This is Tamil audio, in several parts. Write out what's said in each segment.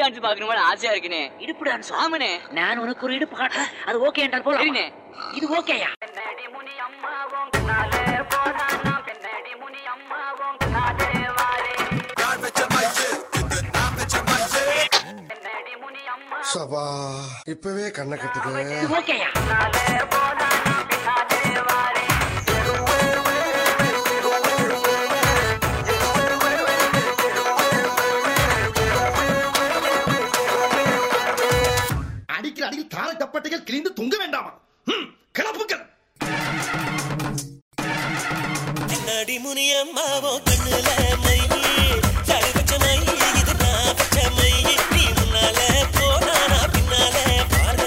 டான்ஸ் பாக்கணுமா ஆசையா இருக்குனே இடுப்பு டான்ஸ் ஆமனே நான் உனக்கு ஒரு இடுப்பு காட்டுறேன் அது ஓகே என்றால் போல சரிண்ணே இது ஓகேயா சபா இப்பவே கண்ணை கட்டுது இது ஓகேயா அடிக்கிற அடியில் தார தப்பட்டைகள் கிழிந்து தொங்க வேண்டாமா ம், கிளப்புக்கள் கண்ணாடி முனியம்மாவோ கண்ணுல மை சரி வச்ச மை இது நான் வச்ச மை நீ முன்னால போனா நான் பின்னால பாரு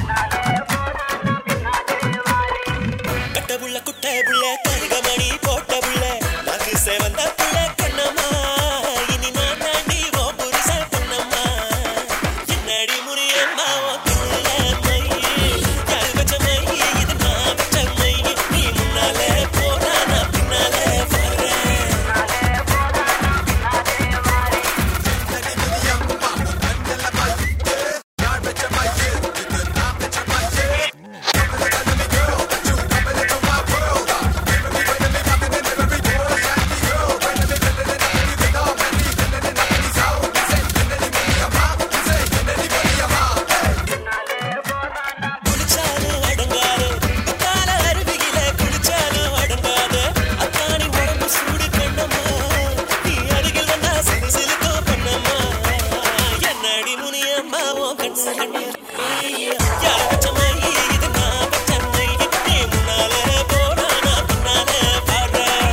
கட்ட புள்ள குட்ட புள்ள கருகமணி போட்ட புள்ள நாக்கு சேவந்த புள்ள கண்ணம்மா இனி நான் தாண்டி ஓ புருஷ பொண்ணம்மா கண்ணாடி முனியம்மாவோ கண்ணுல மை சரி வச்ச மை இது நான் வச்ச மை நீ முன்னால போனா நான் பின்னால பாரு குளிச்சாலும் அடங்காது கால அருவியில குளிச்சாலும் அடங்காது அத்தானி உடம்பு சூடு கண்ணம்மா நீ அருகில் வந்தா சிறு சிலுக்கோ பண்ணம்மா என்னடி முனியம்மா உன் கண்ணு கண்ணு யார வச்ச மை இது நான் வச்ச மை நீ முன்னால போனா நான் பின்னால பாடுறேன்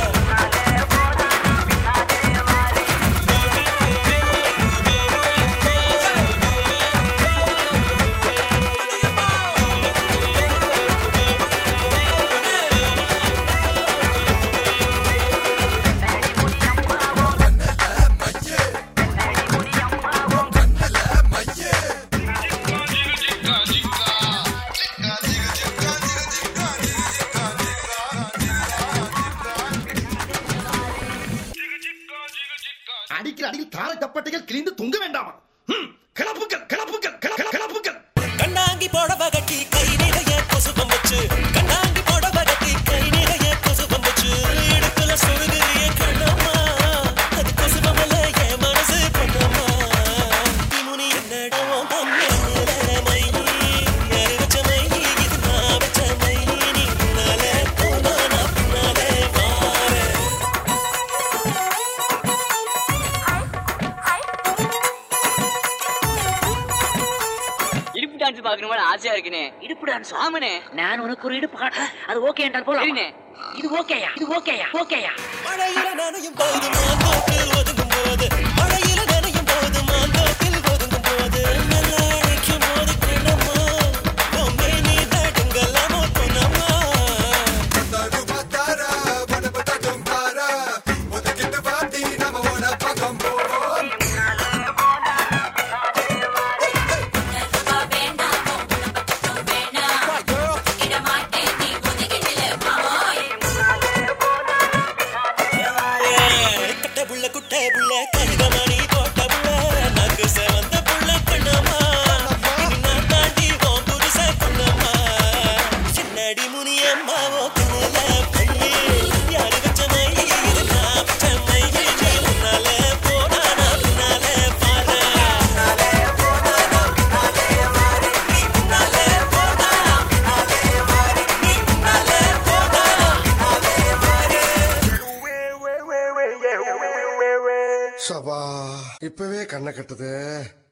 அடிக்கிற அடியில் தார தப்பட்டைகள் கிழிந்து தொங்க வேண்டாமா ம், கிளப்புக்கள் கிளப்புக்கள் கிள- கிள- கிளப்புக்கள் கண்ணாங்கி போடவ கட்டி கை நிறைய கொசுபம் வச்சு கண்ணாங்கி போடவ கட்டி கை நிறைய கொசுபம் வச்சு இடுப்புல சொருகிறிய கண்ணம்மா அது கொசுபம் அல்ல என் மனசு பொண்ணம்மா முனி என்னடா உன் கண்ணுல மை யாரு வச்ச மை இது நான் வச்ச மை நீ முன்னால போனா நான் பின்னாலே வாரேன் இடுப்பு டான்ஸ் பாக்கணுமா ஆசையா இருக்குனே இடுப்பு டான்ஸ் ஆமனே நான் உனக்கு ஒரு இடுப்பு காட்டுறேன் அது ஓகே என்றால் போல சரிண்ணே இது ஓகேயா இது ஓகேயா ஓகேயா மழையில நனையும் போது மாந்தோப்பில் ஒதுங்கும் போது மழையில நனையும் போது மாந்தோப்பில் ஒதுங்கும் போது நல்லா அழைக்கும் போது கண்ணம்மா பொம்மை நீ தடுங்கலாமோ பொன்னம்மா கட்ட புள்ள குட்ட புள்ள கருகமணி போட்ட புள்ள நாக்கு செவந்த புள்ள கண்ணம்மா இனி நான் தாண்டி உன் புருஷ பொண்ணம்மா சின்னடி முனியம்மா ஓ கண்ணுல பள்ளி யாரு வச்ச மை இது நான் வச்ச மை நீ முன்னால போனா நான் பின்னால பாரு சபா இப்பவே கண்ணை கட்டுது